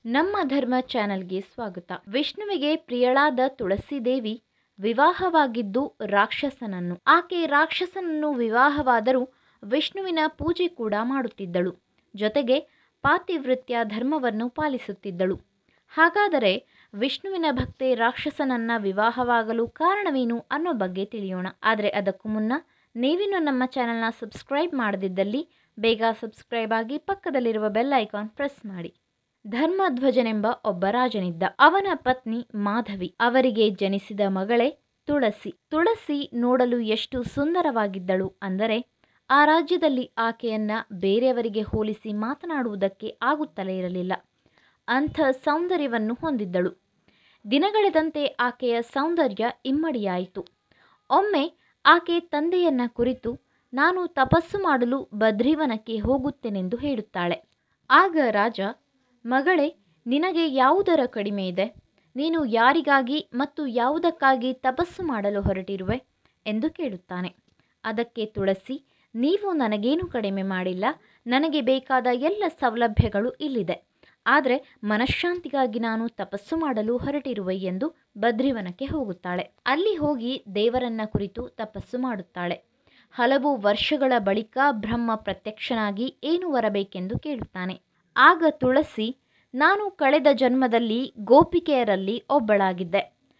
ನಮ್ಮ ಧರ್ಮ ಚಾನೆಲ್ಗೆ ಸ್ವಾಗತ ವಿಷ್ಣುವಿಗೆ ಪ್ರಿಯಳಾದ ತುಳಸಿದೇವಿ ವಿವಾಹವಾಗಿದ್ದು ರಾಕ್ಷಸನನ್ನು ಆಕೆ ರಾಕ್ಷಸನನ್ನು ವಿವಾಹವಾದರೂ ವಿಷ್ಣುವಿನ ಪೂಜೆ ಕೂಡ ಮಾಡುತ್ತಿದ್ದಳು ಜೊತೆಗೆ ಪಾತಿವೃತ್ಯ ಧರ್ಮವನ್ನು ಪಾಲಿಸುತ್ತಿದ್ದಳು ಹಾಗಾದರೆ ವಿಷ್ಣುವಿನ ಭಕ್ತೆ ರಾಕ್ಷಸನನ್ನ ವಿವಾಹವಾಗಲು ಕಾರಣವೇನು ಅನ್ನೋ ಬಗ್ಗೆ ತಿಳಿಯೋಣ ಆದರೆ ಅದಕ್ಕೂ ಮುನ್ನ ನೀವಿನ್ನು ನಮ್ಮ ಚಾನೆಲ್ನ ಸಬ್ಸ್ಕ್ರೈಬ್ ಮಾಡದಿದ್ದಲ್ಲಿ ಬೇಗ ಸಬ್ಸ್ಕ್ರೈಬ್ ಆಗಿ ಪಕ್ಕದಲ್ಲಿರುವ ಬೆಲ್ ಐಕಾನ್ ಪ್ರೆಸ್ ಮಾಡಿ ಧರ್ಮಧ್ವಜನೆಂಬ ಒಬ್ಬ ರಾಜನಿದ್ದ ಅವನ ಪತ್ನಿ ಮಾಧವಿ ಅವರಿಗೆ ಜನಿಸಿದ ಮಗಳೇ ತುಳಸಿ ತುಳಸಿ ನೋಡಲು ಎಷ್ಟು ಸುಂದರವಾಗಿದ್ದಳು ಅಂದರೆ ಆ ರಾಜ್ಯದಲ್ಲಿ ಆಕೆಯನ್ನ ಬೇರೆಯವರಿಗೆ ಹೋಲಿಸಿ ಮಾತನಾಡುವುದಕ್ಕೆ ಆಗುತ್ತಲೇ ಇರಲಿಲ್ಲ ಅಂಥ ಸೌಂದರ್ಯವನ್ನು ಹೊಂದಿದ್ದಳು ದಿನಗಳೆದಂತೆ ಆಕೆಯ ಸೌಂದರ್ಯ ಇಮ್ಮಡಿಯಾಯಿತು ಒಮ್ಮೆ ಆಕೆ ತಂದೆಯನ್ನ ಕುರಿತು ನಾನು ತಪಸ್ಸು ಮಾಡಲು ಬದ್ರಿವನಕ್ಕೆ ಹೋಗುತ್ತೇನೆಂದು ಹೇಳುತ್ತಾಳೆ ಆಗ ರಾಜ ಮಗಳೇ ನಿನಗೆ ಯಾವುದರ ಕಡಿಮೆ ಇದೆ ನೀನು ಯಾರಿಗಾಗಿ ಮತ್ತು ಯಾವುದಕ್ಕಾಗಿ ತಪಸ್ಸು ಮಾಡಲು ಹೊರಟಿರುವೆ ಎಂದು ಕೇಳುತ್ತಾನೆ ಅದಕ್ಕೆ ತುಳಸಿ ನೀವು ನನಗೇನು ಕಡಿಮೆ ಮಾಡಿಲ್ಲ ನನಗೆ ಬೇಕಾದ ಎಲ್ಲ ಸೌಲಭ್ಯಗಳು ಇಲ್ಲಿದೆ ಆದರೆ ಮನಃಶಾಂತಿಗಾಗಿ ನಾನು ತಪಸ್ಸು ಮಾಡಲು ಹೊರಟಿರುವೆ ಎಂದು ಬದ್ರಿವನಕ್ಕೆ ಹೋಗುತ್ತಾಳೆ ಅಲ್ಲಿ ಹೋಗಿ ದೇವರನ್ನ ಕುರಿತು ತಪಸ್ಸು ಮಾಡುತ್ತಾಳೆ ಹಲವು ವರ್ಷಗಳ ಬಳಿಕ ಬ್ರಹ್ಮ ಪ್ರತ್ಯಕ್ಷನಾಗಿ ಏನು ಬರಬೇಕೆಂದು ಕೇಳುತ್ತಾನೆ ಆಗ ತುಳಸಿ ನಾನು ಕಳೆದ ಜನ್ಮದಲ್ಲಿ ಗೋಪಿಕೆಯರಲ್ಲಿ ಒಬ್ಬಳಾಗಿದ್ದೆ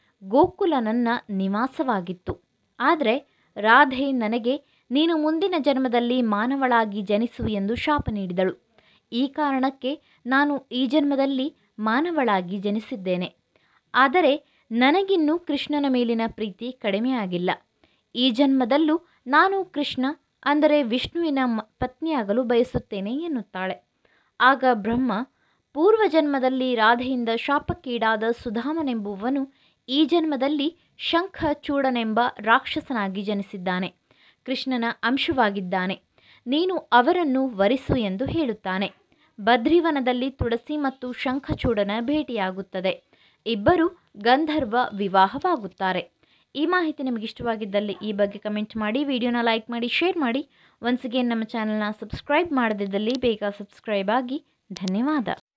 ಗೋಕುಲ ನನ್ನ ನಿವಾಸವಾಗಿತ್ತು ಆದರೆ ರಾಧೆ ನನಗೆ ನೀನು ಮುಂದಿನ ಜನ್ಮದಲ್ಲಿ ಮಾನವಳಾಗಿ ಜನಿಸು ಎಂದು ಶಾಪ ನೀಡಿದಳು ಈ ಕಾರಣಕ್ಕೆ ನಾನು ಈ ಜನ್ಮದಲ್ಲಿ ಮಾನವಳಾಗಿ ಜನಿಸಿದ್ದೇನೆ ಆದರೆ ನನಗಿನ್ನೂ ಕೃಷ್ಣನ ಮೇಲಿನ ಪ್ರೀತಿ ಕಡಿಮೆಯಾಗಿಲ್ಲ ಈ ಜನ್ಮದಲ್ಲೂ ನಾನು ಕೃಷ್ಣ ಅಂದರೆ ವಿಷ್ಣುವಿನ ಮ- ಪತ್ನಿಯಾಗಲು ಬಯಸುತ್ತೇನೆ ಎನ್ನುತ್ತಾಳೆ ಆಗ ಬ್ರಹ್ಮ ಪೂರ್ವಜನ್ಮದಲ್ಲಿ ರಾಧೆಯಿಂದ ಶಾಪಕ್ಕೀಡಾದ ಸುಧಾಮನೆಂಬುವನು ಈ ಜನ್ಮದಲ್ಲಿ ಶಂಖಚೂಡನೆಂಬ ರಾಕ್ಷಸನಾಗಿ ಜನಿಸಿದ್ದಾನೆ ಕೃಷ್ಣನ ಅಂಶವಾಗಿದ್ದಾನೆ ನೀನು ಅವರನ್ನು ವರಿಸು ಎಂದು ಹೇಳುತ್ತಾನೆ ಬದ್ರಿವನದಲ್ಲಿ ತುಳಸಿ ಮತ್ತು ಶಂಖಚೂಡನ ಭೇಟಿಯಾಗುತ್ತದೆ ಇಬ್ಬರು ಗಂಧರ್ವ ವಿವಾಹವಾಗುತ್ತಾರೆ ಈ ಮಾಹಿತಿ ನಿಮಗೆ ಇಷ್ಟವಾಗಿದ್ದಲ್ಲಿ ಈ ಬಗ್ಗೆ ಕಮೆಂಟ್ ಮಾಡಿ ವಿಡಿಯೋನ ಲೈಕ್ ಮಾಡಿ ಶೇರ್ ಮಾಡಿ ಒನ್ಸ್ ಅಗೇನ್ ನಮ್ಮ ಚಾನಲ್ನ ಸಬ್ಸ್ಕ್ರೈಬ್ ಮಾಡದಿದ್ದಲ್ಲಿ ಬೇಗ ಸಬ್ಸ್ಕ್ರೈಬ್ ಆಗಿ ಧನ್ಯವಾದ